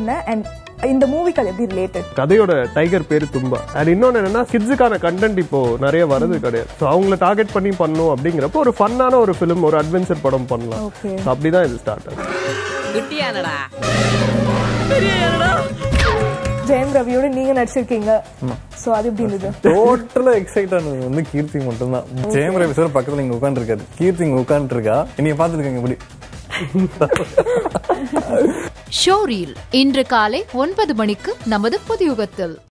என்ன அண்ட் இந்த மூவிக்கு அது எப்படி ரிலேட்டட் கதையோட டைகர் பேரு தும்பா அண்ட் இன்னொன்று என்னன்னா கிட்ஸுக்கான கண்டென்ட் இப்போ நிறைய வருது கிடையாது ஸோ அவங்கள டார்கெட் பண்ணி பண்ணும் அப்படிங்கிறப்போ ஒரு ஃபன்னான ஒரு ஃபிலிம் ஒரு அட்வென்ச்சர் படம் பண்ணலாம் Okay. So அப்படிதான் இது ஸ்டார்ட் ஆகுது குட்டியானடா ஜெயம் ரவியோட நீங்க நடிச்சிருக்கீங்க சோ அது எப்படி இருந்தது டோட்டலா எக்ஸைட் ஆனது வந்து கீர்த்தி மட்டும்தான் ஜெயம் ரவி சார் பக்கத்துல இங்க உட்காந்துருக்காரு கீர்த்தி இங்க உட்காந்துட்டு இருக்கா நீங்க பாத்துருக்கீங்க இப்படி ஷோரீல் இன்று காலை ஒன்பது மணிக்கு நமது புதியுகத்தில்